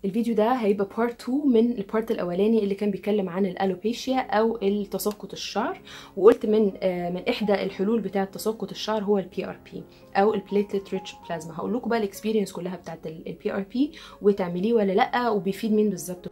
الفيديو ده هيبقى بارت 2 من البارت الاولاني اللي كان بيتكلم عن الالوبيشيا او التساقط الشعر وقلت من آه من احدى الحلول بتاعه تساقط الشعر هو البي ار بي او البليتلت ريتش بلازما هقول لكم بقى الاكسبيرينس كلها بتاعه البي ار بي وتعمليه ولا لا وبيفيد مين بالظبط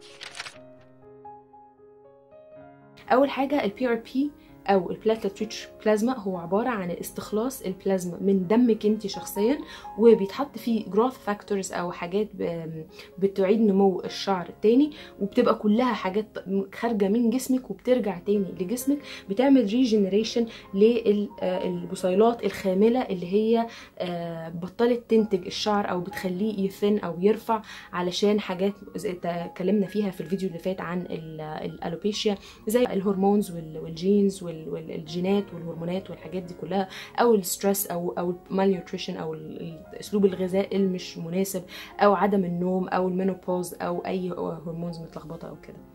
اول حاجه البي ار بي او البلاتلت ريتش بلازما هو عباره عن استخلاص البلازما من دمك انت شخصيا وبيتحط فيه جروث فاكتورز او حاجات بتعيد نمو الشعر تاني وبتبقى كلها حاجات خارجه من جسمك وبترجع تاني لجسمك بتعمل ريجنريشن للبصيلات الخامله اللي هي بطلت تنتج الشعر او بتخليه يثن او يرفع علشان حاجات اتكلمنا فيها في الفيديو اللي فات عن الالوبيشيا زي الهرمونز والجينز والجينات والهرمونات والحاجات دي كلها او الستريس او او المالنيوتريشن او اسلوب الغذاء المش مناسب او عدم النوم او المينوبوز او اي هرمونز متلخبطه او كده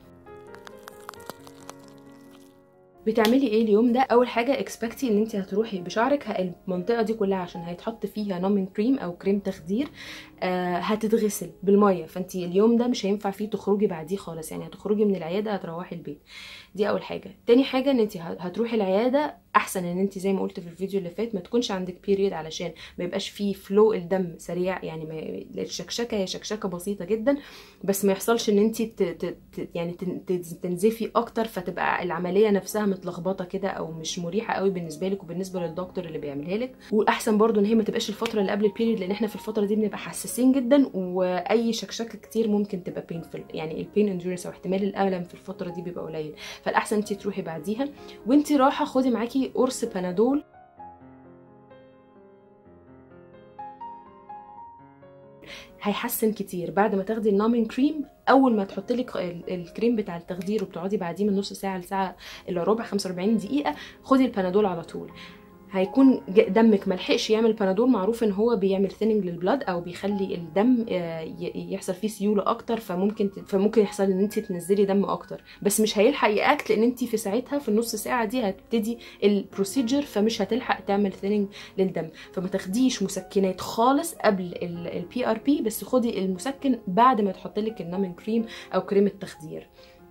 بتعملي ايه اليوم ده اول حاجه اكسبكتي ان انت هتروحي بشعرك المنطقه دي كلها عشان هيتحط فيها نومينج كريم او كريم تخدير آه هتتغسل بالميه فانت اليوم ده مش هينفع فيه تخرجي بعديه خالص يعني هتخرجي من العياده هتروحي البيت دي اول حاجه تاني حاجه ان انت هتروحي العياده احسن ان انت زي ما قلت في الفيديو اللي فات ما تكونش عندك بيريد علشان ما يبقاش فيه فلو الدم سريع يعني ما الشكشكه هي شكشكه بسيطه جدا بس ما يحصلش ان انت ت... ت... يعني تنزفي اكتر فتبقى العمليه نفسها متلخبطه كده او مش مريحه قوي بالنسبه لك وبالنسبه للدكتور اللي بيعملها لك والاحسن برضو ان هي ما تبقاش الفتره اللي قبل البيريد لان احنا في الفتره دي بنبقى حساسين جدا واي شكشكه كتير ممكن تبقى بينفل يعني البين اندورنس او احتمال الالم في الفتره دي بيبقى قليل فالاحسن انت تروحي بعديها وانت رايحه خدي معاكي قرص بنادول هيحسن كتير بعد ما تاخدي النامين كريم اول ما تحطي لك الكريم بتاع التخدير وبتقعدي بعديه من نص ساعه لساعه الا ربع 45 دقيقه خدي البنادول على طول هيكون دمك ملحقش يعمل بنادول معروف ان هو بيعمل ثيننج للبلاد او بيخلي الدم يحصل فيه سيوله اكتر فممكن فممكن يحصل ان انت تنزلي دم اكتر بس مش هيلحق ياكت لان انت في ساعتها في النص ساعه دي هتبتدي البروسيجر فمش هتلحق تعمل ثيننج للدم فما تاخديش مسكنات خالص قبل البي ار بي بس خدي المسكن بعد ما تحط لك النامين كريم او كريم التخدير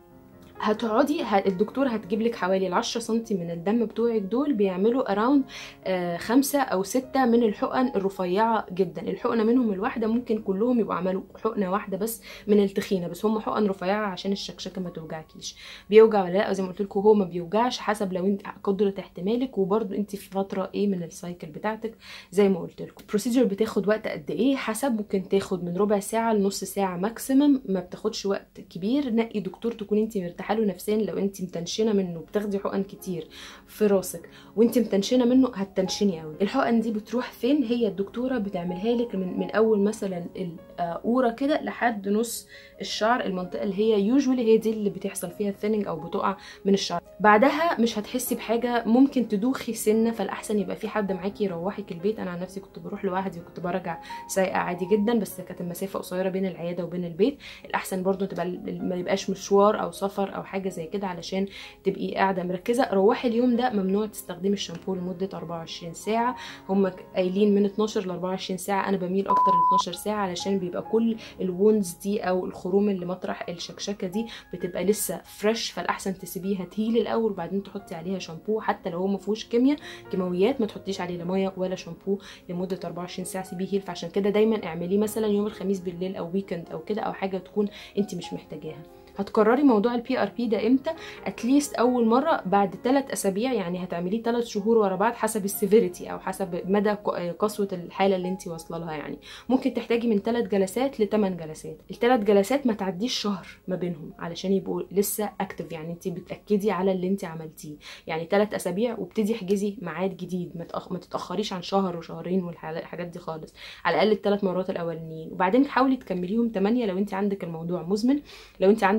هتقعدي الدكتور هتجيب لك حوالي 10 سم من الدم بتوعك دول بيعملوا اراوند آه خمسة او ستة من الحقن الرفيعه جدا الحقنه منهم الواحده ممكن كلهم يبقوا عملوا حقنه واحده بس من التخينه بس هم حقن رفيعه عشان الشكشكه ما توجعكيش بيوجع ولا لا زي ما قلت لكم هو ما بيوجعش حسب لو انت قدره احتمالك وبرده انت في فتره ايه من السايكل بتاعتك زي ما قلت لكم البروسيجر بتاخد وقت قد ايه حسب ممكن تاخد من ربع ساعه لنص ساعه ماكسيمم ما بتاخدش وقت كبير نقي دكتور تكون انت مرتاحه له نفسيا لو انت متنشنه منه بتاخدي حقن كتير في راسك وانت متنشنه منه هتنشني قوي الحقن دي بتروح فين هي الدكتوره بتعملها لك من, من اول مثلا القوره كده لحد نص الشعر المنطقه اللي هي يوجوالي هي دي اللي بتحصل فيها الثيننج او بتقع من الشعر بعدها مش هتحسي بحاجه ممكن تدوخي سنه فالاحسن يبقى في حد معاكي يروحك البيت انا عن نفسي كنت بروح لوحدي وكنت برجع سايقه عادي جدا بس كانت المسافه قصيره بين العياده وبين البيت الاحسن برضو تبقى ما يبقاش مشوار او سفر او حاجه زي كده علشان تبقي قاعده مركزه روحي اليوم ده ممنوع تستخدمي الشامبو لمده 24 ساعه هم قايلين من 12 ل 24 ساعه انا بميل اكتر ل 12 ساعه علشان بيبقى كل الوندز دي او الخروم اللي مطرح الشكشكه دي بتبقى لسه فريش فالاحسن تسيبيها تهيل الاول وبعدين تحطي عليها شامبو حتى لو هو ما فيهوش كيمياء كيماويات ما تحطيش عليه لا ميه ولا شامبو لمده 24 ساعه سيبيه هيل فعشان كده دايما اعمليه مثلا يوم الخميس بالليل او ويكند او كده او حاجه تكون انت مش محتاجاها هتكرري موضوع البي ار بي ده امتى اتليست اول مره بعد ثلاث اسابيع يعني هتعمليه ثلاث شهور ورا بعض حسب السيفيريتي او حسب مدى قسوه الحاله اللي انت واصله لها يعني ممكن تحتاجي من ثلاث جلسات لثمان جلسات الثلاث جلسات ما تعديش شهر ما بينهم علشان يبقوا لسه اكتف يعني انت بتاكدي على اللي انت عملتيه يعني ثلاث اسابيع وابتدي احجزي ميعاد جديد ما, تأخ... ما تتاخريش عن شهر وشهرين والحاجات دي خالص على الاقل الثلاث مرات الاولانيين وبعدين حاولي تكمليهم 8 لو انت عندك الموضوع مزمن لو انت عندك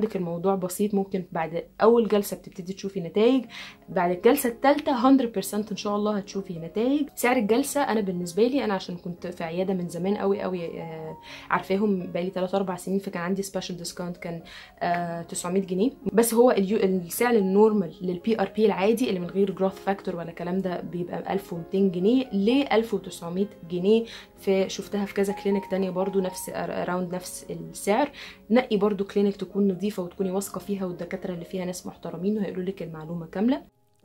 لك الموضوع بسيط ممكن بعد اول جلسه بتبتدي تشوفي نتائج بعد الجلسه الثالثه 100% ان شاء الله هتشوفي نتائج سعر الجلسه انا بالنسبه لي انا عشان كنت في عياده من زمان قوي قوي آه، عارفاهم بقالي 3 4 سنين فكان عندي سبيشال ديسكاونت كان آه، 900 جنيه بس هو اليو- السعر النورمال للبي ار بي العادي اللي من غير جروث فاكتور ولا الكلام ده بيبقى 1200 جنيه ل 1900 جنيه في شفتها في كذا كلينيك تانية برضو نفس اراوند نفس السعر نقي برضو كلينيك تكون نظيفة وتكوني واثقة فيها والدكاترة اللي فيها ناس محترمين وهيقولوا لك المعلومة كاملة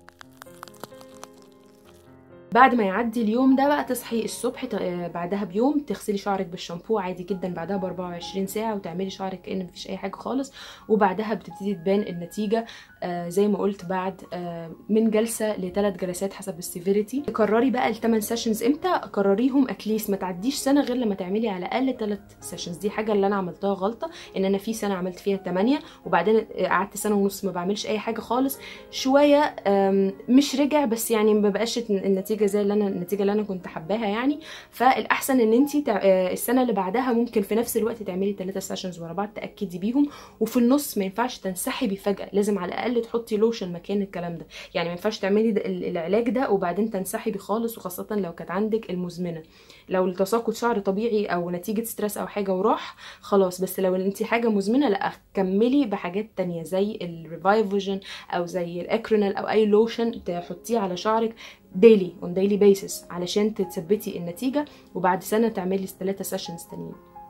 بعد ما يعدي اليوم ده بقى تصحي الصبح ت- آه، بعدها بيوم تغسلي شعرك بالشامبو عادي جدا بعدها ب 24 ساعه وتعملي شعرك كأن مفيش اي حاجه خالص وبعدها بتبتدي تبان النتيجه آه زي ما قلت بعد آه من جلسه لثلاث جلسات حسب السيفيريتي قرري بقى الثمان سيشنز امتى قرريهم اتليست ما تعديش سنه غير لما تعملي على الاقل ثلاث سيشنز دي حاجه اللي انا عملتها غلطه ان انا في سنه عملت فيها 8 وبعدين قعدت سنه ونص ما بعملش اي حاجه خالص شويه آم، مش رجع بس يعني ما بقاش النتيجه زي اللي انا النتيجه اللي انا كنت حباها يعني فالاحسن ان انت السنه اللي بعدها ممكن في نفس الوقت تعملي ثلاثه سيشنز ورا بعض تاكدي بيهم وفي النص ما ينفعش تنسحبي فجاه لازم على الاقل تحطي لوشن مكان الكلام ده يعني ما ينفعش تعملي ده- ال- العلاج ده وبعدين تنسحبي خالص وخاصه لو كانت عندك المزمنه لو التساقط شعر طبيعي او نتيجه ستريس او حاجه وراح خلاص بس لو انت حاجه مزمنه لا كملي بحاجات تانية زي الريفايفوجن او زي الاكرونال او اي لوشن تحطيه على شعرك ديلي اون ديلي بيسس علشان تثبتي النتيجه وبعد سنه تعملي ثلاثه سيشنز تانيين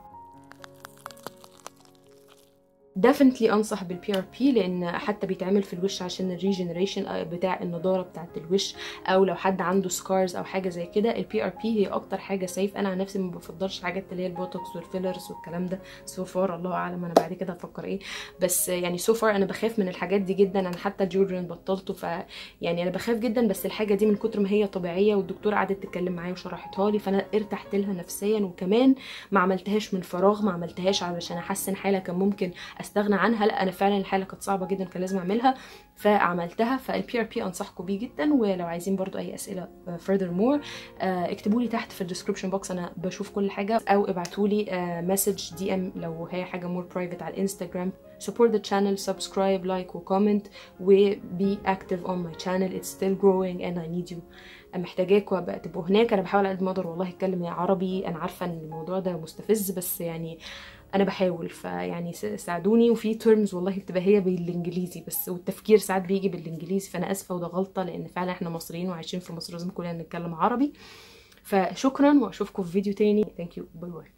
ديفنتلي انصح بالبي ار بي لان حتى بيتعمل في الوش عشان الريجنريشن بتاع النضاره بتاعه الوش او لو حد عنده سكارز او حاجه زي كده البي ار بي هي اكتر حاجه سيف انا عن نفسي ما بفضلش حاجات اللي هي البوتوكس والفيلرز والكلام ده سو فار الله اعلم انا بعد كده هفكر ايه بس يعني سو فار انا بخاف من الحاجات دي جدا انا حتى الديودرنت بطلته ف يعني انا بخاف جدا بس الحاجه دي من كتر ما هي طبيعيه والدكتوره قعدت تتكلم معايا وشرحتها لي فانا ارتحت لها نفسيا وكمان ما عملتهاش من فراغ ما عملتهاش علشان احسن حاله كان ممكن استغنى عنها لا انا فعلا الحاله كانت صعبه جدا كان لازم اعملها فعملتها فالبي ار بي انصحكم بيه جدا ولو عايزين برضو اي اسئله further more آه، اكتبوا لي تحت في الديسكربشن بوكس انا بشوف كل حاجه او ابعتوا لي مسج دي ام لو هي حاجه مور برايفت على الانستجرام support the channel subscribe like وكومنت و be active on my channel it's still growing and I need you محتاجاكوا بقى تبقوا هناك انا بحاول على قد ما اقدر والله اتكلم عربي انا عارفه ان الموضوع ده مستفز بس يعني انا بحاول فيعني س- ساعدوني وفي تيرمز والله بتبقى هي بالانجليزي بس والتفكير ساعات بيجي بالانجليزي فانا اسفه وده غلطه لان فعلا احنا مصريين وعايشين في مصر لازم كلنا نتكلم عربي فشكرا واشوفكم في فيديو تاني ثانك يو باي باي